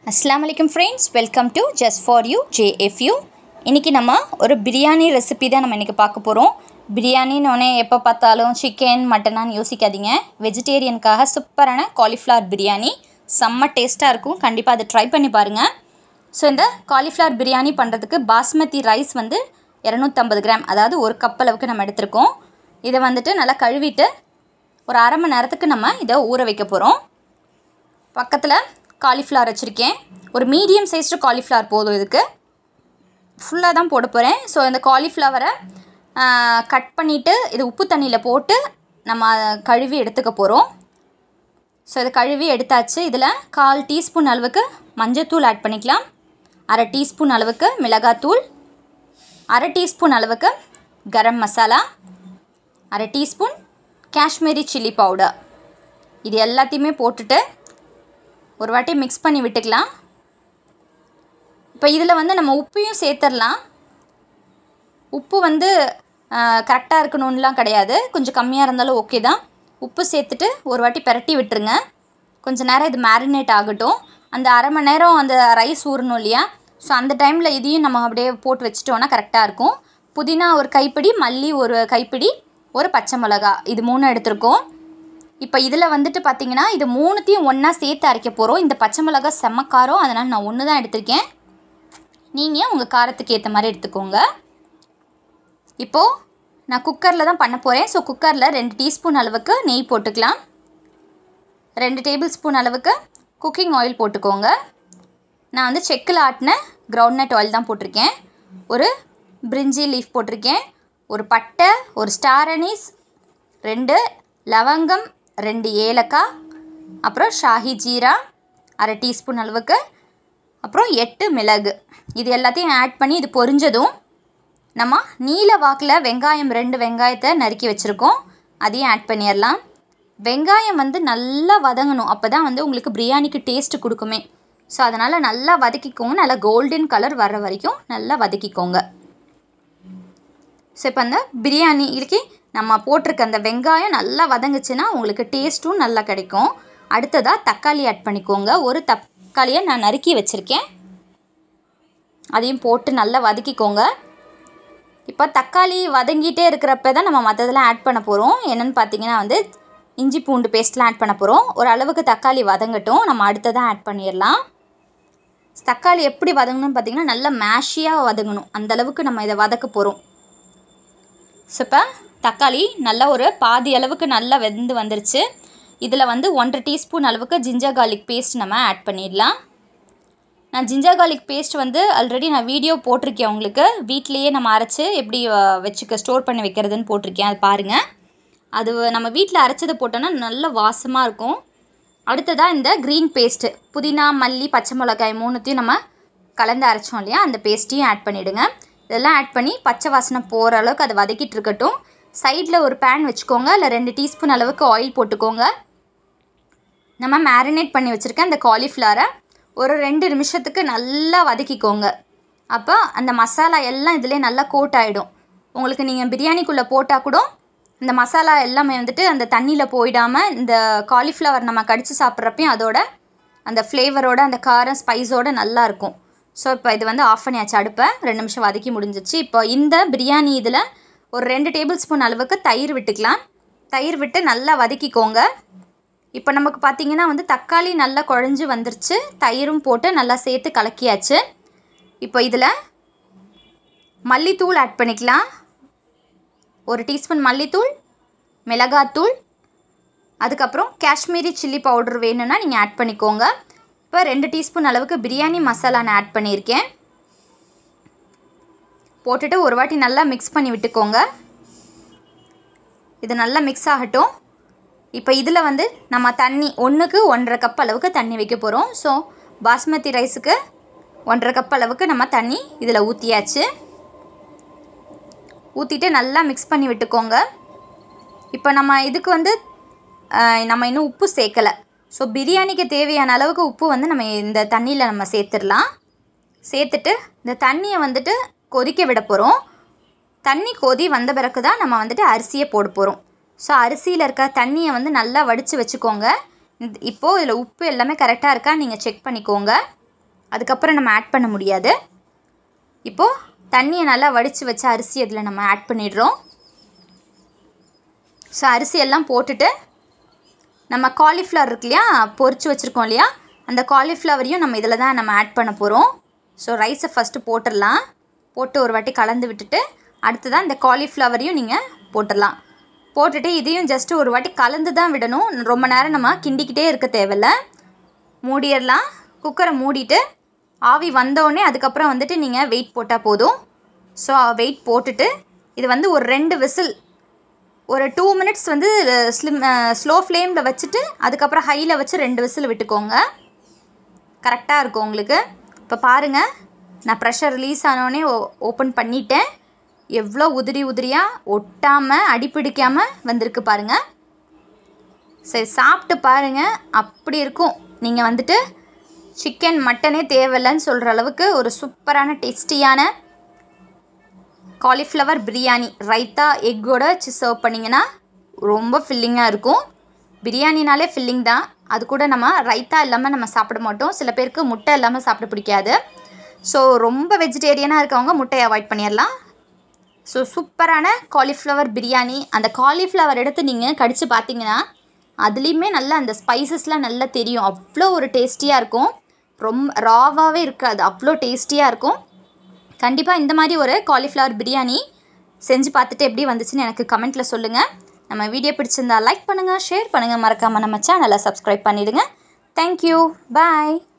அஸ்லாம் வலைக்கம் friends welcome to just for you JFU இன்றைக்கி நம்ம ஒரு பிரியாணி ரெசிபி தான் நம்ம இன்றைக்கி பார்க்க போகிறோம் பிரியாணின்னு ஒன்று எப்போ பார்த்தாலும் சிக்கன் மட்டனான்னு யோசிக்காதீங்க வெஜிடேரியனுக்காக சூப்பரான காலிஃப்ளவர் பிரியாணி செம்ம டேஸ்ட்டாக இருக்கும் கண்டிப்பாக அதை ட்ரை பண்ணி பாருங்கள் ஸோ இந்த காலிஃப்ளவர் பிரியாணி பண்ணுறதுக்கு பாஸ்மதி ரைஸ் வந்து இரநூத்தம்பது கிராம் அதாவது ஒரு கப் அளவுக்கு நம்ம எடுத்திருக்கோம் இதை வந்துட்டு நல்லா கழுவிட்டு ஒரு அரை மணி நேரத்துக்கு நம்ம இதை ஊற வைக்க போகிறோம் பக்கத்தில் காலிஃப்ளவர் வச்சுருக்கேன் ஒரு மீடியம் சைஸ்டு காலிஃப்ளவர் போதும் இதுக்கு ஃபுல்லாக தான் போட போகிறேன் ஸோ இந்த காலிஃப்ளவரை கட் பண்ணிவிட்டு இது உப்பு தண்ணியில் போட்டு நம்ம கழுவி எடுத்துக்க போகிறோம் ஸோ இதை கழுவி எடுத்தாச்சு இதில் கால் டீஸ்பூன் அளவுக்கு மஞ்சத்தூள் ஆட் பண்ணிக்கலாம் அரை டீஸ்பூன் அளவுக்கு மிளகாத்தூள் அரை டீஸ்பூன் அளவுக்கு கரம் மசாலா அரை டீஸ்பூன் காஷ்மீரி சில்லி பவுடர் இது எல்லாத்தையுமே போட்டுட்டு ஒரு வாட்டி மிக்ஸ் பண்ணி விட்டுக்கலாம் இப்போ இதில் வந்து நம்ம உப்பையும் சேர்த்துடலாம் உப்பு வந்து கரெக்டாக இருக்கணும்லாம் கிடையாது கொஞ்சம் கம்மியாக இருந்தாலும் ஓகே தான் உப்பு சேர்த்துட்டு ஒரு வாட்டி பெரட்டி விட்டுருங்க கொஞ்சம் நேரம் இது மேரினேட் ஆகட்டும் அந்த அரை மணி நேரம் அந்த ரைஸ் ஊறணும் இல்லையா ஸோ அந்த டைமில் இதையும் நம்ம அப்படியே போட்டு வச்சிட்டோன்னா கரெக்டாக இருக்கும் புதினா ஒரு கைப்பிடி மல்லி ஒரு கைப்பிடி ஒரு பச்சை மிளகா இது மூணு எடுத்திருக்கோம் இப்போ இதில் வந்துட்டு பார்த்தீங்கன்னா இது மூணுத்தையும் ஒன்றா சேர்த்து அரைக்க போகிறோம் இந்த பச்சை மிளகா செம்ம காரம் அதனால் நான் ஒன்று தான் எடுத்திருக்கேன் நீங்கள் உங்கள் காரத்துக்கு ஏற்ற மாதிரி எடுத்துக்கோங்க இப்போது நான் குக்கரில் தான் பண்ண போகிறேன் ஸோ குக்கரில் ரெண்டு டீஸ்பூன் அளவுக்கு நெய் போட்டுக்கலாம் ரெண்டு டேபிள் ஸ்பூன் அளவுக்கு குக்கிங் ஆயில் போட்டுக்கோங்க நான் வந்து செக்கில் ஆட்டின கிரவுண்ட்நட் ஆயில் தான் போட்டிருக்கேன் ஒரு பிரிஞ்சி லீஃப் போட்டிருக்கேன் ஒரு பட்டை ஒரு ஸ்டார் அனீஸ் ரெண்டு லவங்கம் ரெண்டு ஏலக்காய் அப்புறம் ஷாஹி ஜீரா அரை டீஸ்பூன் அளவுக்கு அப்புறம் எட்டு மிளகு இது எல்லாத்தையும் ஆட் பண்ணி இது பொரிஞ்சதும் நம்ம நீல வாக்கில் வெங்காயம் ரெண்டு வெங்காயத்தை நறுக்கி வச்சுருக்கோம் அதையும் ஆட் பண்ணிடலாம் வெங்காயம் வந்து நல்லா வதங்கணும் அப்போ தான் வந்து உங்களுக்கு பிரியாணிக்கு டேஸ்ட்டு கொடுக்குமே ஸோ அதனால் நல்லா வதக்கிக்கோங்க நல்லா கோல்டன் கலர் வர்ற வரைக்கும் நல்லா வதக்கிக்கோங்க ஸோ இப்போ அந்த பிரியாணி இருக்கி நம்ம போட்டிருக்க அந்த வெங்காயம் நல்லா வதங்குச்சுன்னா உங்களுக்கு டேஸ்ட்டும் நல்லா கிடைக்கும் அடுத்ததாக தக்காளி ஆட் பண்ணிக்கோங்க ஒரு தக்காளியை நான் நறுக்கி வச்சுருக்கேன் அதையும் போட்டு நல்லா வதக்கிக்கோங்க இப்போ தக்காளி வதங்கிட்டே இருக்கிறப்ப தான் நம்ம மற்றதெல்லாம் ஆட் பண்ண போகிறோம் என்னென்னு பார்த்தீங்கன்னா வந்து இஞ்சி பூண்டு பேஸ்ட்லாம் ஆட் பண்ண போகிறோம் ஒரு அளவுக்கு தக்காளி வதங்கட்டும் நம்ம அடுத்ததான் ஆட் பண்ணிடலாம் தக்காளி எப்படி வதங்கணும்னு பார்த்தீங்கன்னா நல்லா மேஷியாக வதங்கணும் அந்தளவுக்கு நம்ம இதை வதக்க போகிறோம் ஸோ இப்போ தக்காளி நல்லா ஒரு பாதி அளவுக்கு நல்லா வெந்து வந்துருச்சு இதில் வந்து ஒன்றரை டீஸ்பூன் அளவுக்கு ஜிஞ்சர் கார்லிக் பேஸ்ட் நம்ம ஆட் பண்ணிடலாம் நான் ஜிஞ்சர் கார்லிக் பேஸ்ட் வந்து ஆல்ரெடி நான் வீடியோ போட்டிருக்கேன் உங்களுக்கு வீட்லேயே நம்ம அரைச்சி எப்படி வச்சுக்க ஸ்டோர் பண்ணி வைக்கிறதுன்னு போட்டிருக்கேன் அது பாருங்கள் அது நம்ம வீட்டில் அரைச்சதை போட்டோன்னா நல்ல வாசமாக இருக்கும் அடுத்ததாக இந்த க்ரீன் பேஸ்ட்டு புதினா மல்லி பச்சை மிளகாய் மூணுத்தையும் நம்ம கலந்து அரைச்சோம் இல்லையா அந்த பேஸ்ட்டையும் ஆட் பண்ணிவிடுங்க இதெல்லாம் ஆட் பண்ணி பச்சை வாசனை போகிற அளவுக்கு அதை வதக்கிட்டு இருக்கட்டும் சைடில் ஒரு பேன் வச்சுக்கோங்க இல்லை ரெண்டு டீஸ்பூன் அளவுக்கு ஆயில் போட்டுக்கோங்க நம்ம மேரினேட் பண்ணி வச்சுருக்க அந்த காலிஃப்ளவரை ஒரு ரெண்டு நிமிஷத்துக்கு நல்லா வதக்கிக்கோங்க அப்போ அந்த மசாலா எல்லாம் இதிலே நல்லா கோட் ஆகிடும் உங்களுக்கு நீங்கள் பிரியாணிக்குள்ளே போட்டால் கூட இந்த மசாலா எல்லாமே வந்துட்டு அந்த தண்ணியில் போயிடாமல் இந்த காலிஃப்ளவர் நம்ம கடித்து சாப்பிட்றப்பையும் அதோட அந்த ஃப்ளேவரோட அந்த காரம் ஸ்பைஸோடு நல்லாயிருக்கும் ஸோ இப்போ இது வந்து ஆஃப் பண்ணியாச்சு அடுப்பை ரெண்டு நிமிஷம் வதக்கி முடிஞ்சிச்சு இப்போ இந்த பிரியாணி இதில் ஒரு ரெண்டு டேபிள் ஸ்பூன் அளவுக்கு தயிர் விட்டுக்கலாம் தயிர் விட்டு நல்லா வதக்கிக்கோங்க இப்போ நமக்கு பார்த்திங்கன்னா வந்து தக்காளி நல்லா குழஞ்சி வந்துருச்சு தயிரும் போட்டு நல்லா சேர்த்து கலக்கியாச்சு இப்போ இதில் மல்லித்தூள் ஆட் பண்ணிக்கலாம் ஒரு டீஸ்பூன் மல்லித்தூள் மிளகாத்தூள் அதுக்கப்புறம் காஷ்மீரி சில்லி பவுடர் வேணும்னா நீங்கள் ஆட் பண்ணிக்கோங்க இப்போ ரெண்டு டீஸ்பூன் அளவுக்கு பிரியாணி மசாலா நான் ஆட் பண்ணியிருக்கேன் போட்டுட்டு ஒரு வாட்டி நல்லா மிக்ஸ் பண்ணி விட்டுக்கோங்க இது நல்லா மிக்ஸ் ஆகட்டும் இப்போ இதில் வந்து நம்ம தண்ணி ஒன்றுக்கு ஒன்றரை கப் அளவுக்கு தண்ணி வைக்க போகிறோம் ஸோ பாஸ்மதி ரைஸுக்கு ஒன்றரை கப் அளவுக்கு நம்ம தண்ணி இதில் ஊற்றியாச்சு ஊற்றிட்டு நல்லா மிக்ஸ் பண்ணி விட்டுக்கோங்க இப்போ நம்ம இதுக்கு வந்து நம்ம இன்னும் உப்பு சேர்க்கலை ஸோ பிரியாணிக்கு தேவையான அளவுக்கு உப்பு வந்து நம்ம இந்த தண்ணியில் நம்ம சேர்த்துடலாம் சேர்த்துட்டு இந்த தண்ணியை வந்துட்டு கொதிக்க விட போகிறோம் தண்ணி கொதி வந்த பிறகு தான் நம்ம வந்துட்டு அரிசியை போட போகிறோம் ஸோ அரிசியில் இருக்க தண்ணியை வந்து நல்லா வடித்து வச்சுக்கோங்க இப்போது இதில் உப்பு எல்லாமே கரெக்டாக இருக்கா நீங்கள் செக் பண்ணிக்கோங்க அதுக்கப்புறம் நம்ம ஆட் பண்ண முடியாது இப்போது தண்ணியை நல்லா வடித்து வச்ச அரிசி அதில் நம்ம ஆட் பண்ணிடுறோம் ஸோ அரிசி எல்லாம் போட்டுட்டு நம்ம காலிஃப்ளவர் இருக்கு இல்லையா பொரிச்சு வச்சுருக்கோம் இல்லையா அந்த காலிஃப்ளவரையும் நம்ம இதில் தான் நம்ம ஆட் பண்ண போகிறோம் ஸோ ரைஸை ஃபஸ்ட்டு போட்டுடலாம் போட்டு ஒரு வாட்டி கலந்து விட்டுட்டு அடுத்ததான் இந்த காலிஃப்ளவரையும் நீங்கள் போட்டுடலாம் போட்டுட்டு இதையும் ஜஸ்ட்டு ஒரு வாட்டி கலந்து தான் விடணும் ரொம்ப நேரம் நம்ம கிண்டிக்கிட்டே இருக்க தேவையில்ல மூடிடலாம் குக்கரை மூடிட்டு ஆவி வந்தோடனே அதுக்கப்புறம் வந்துட்டு நீங்கள் வெயிட் போட்டால் போதும் ஸோ வெயிட் போட்டுட்டு இது வந்து ஒரு ரெண்டு விசில் ஒரு டூ மினிட்ஸ் வந்து ஸ்லிம் ஸ்லோ ஃப்ளேமில் வச்சுட்டு அதுக்கப்புறம் ஹையில் வச்சு ரெண்டு விசில் விட்டுக்கோங்க கரெக்டாக இருக்கும் உங்களுக்கு இப்போ பாருங்கள் நான் ப்ரெஷர் ரிலீஸ் ஆனோடனே ஓப்பன் பண்ணிட்டேன் எவ்வளோ உதிரி உதிரியாக ஒட்டாமல் அடிப்பிடிக்காமல் வந்திருக்கு பாருங்கள் சரி சாப்பிட்டு பாருங்கள் அப்படி இருக்கும் நீங்கள் வந்துட்டு சிக்கன் மட்டனே தேவையில்லைன்னு சொல்கிற அளவுக்கு ஒரு சூப்பரான டேஸ்டியான காலிஃப்ளவர் பிரியாணி ரைத்தா எக்கோட வச்சு சர்வ் பண்ணிங்கன்னா ரொம்ப ஃபில்லிங்காக இருக்கும் பிரியாணினாலே ஃபில்லிங் தான் அது கூட நம்ம ரைத்தா இல்லாமல் நம்ம சாப்பிட மாட்டோம் சில பேருக்கு முட்டை இல்லாமல் சாப்பிட பிடிக்காது ஸோ ரொம்ப வெஜிடேரியனாக இருக்கவங்க முட்டையை அவாய்ட் பண்ணிடலாம் ஸோ சூப்பரான காலிஃப்ளவர் பிரியாணி அந்த காலிஃப்ளவர் எடுத்து நீங்கள் கடித்து பார்த்தீங்கன்னா அதுலேயுமே நல்லா அந்த ஸ்பைசஸ்லாம் நல்லா தெரியும் அவ்வளோ ஒரு டேஸ்டியாக இருக்கும் ரொம்ப ராவாகவே இருக்காது அவ்வளோ டேஸ்டியாக இருக்கும் கண்டிப்பாக இந்த மாதிரி ஒரு காலிஃப்ளவர் பிரியாணி செஞ்சு பார்த்துட்டு எப்படி வந்துச்சுன்னு எனக்கு கமெண்ட்டில் சொல்லுங்கள் நம்ம வீடியோ பிடிச்சிருந்தா லைக் பண்ணுங்கள் ஷேர் பண்ணுங்கள் மறக்காமல் நம்ம சேனலை சப்ஸ்கிரைப் பண்ணிவிடுங்க தேங்க்யூ பாய்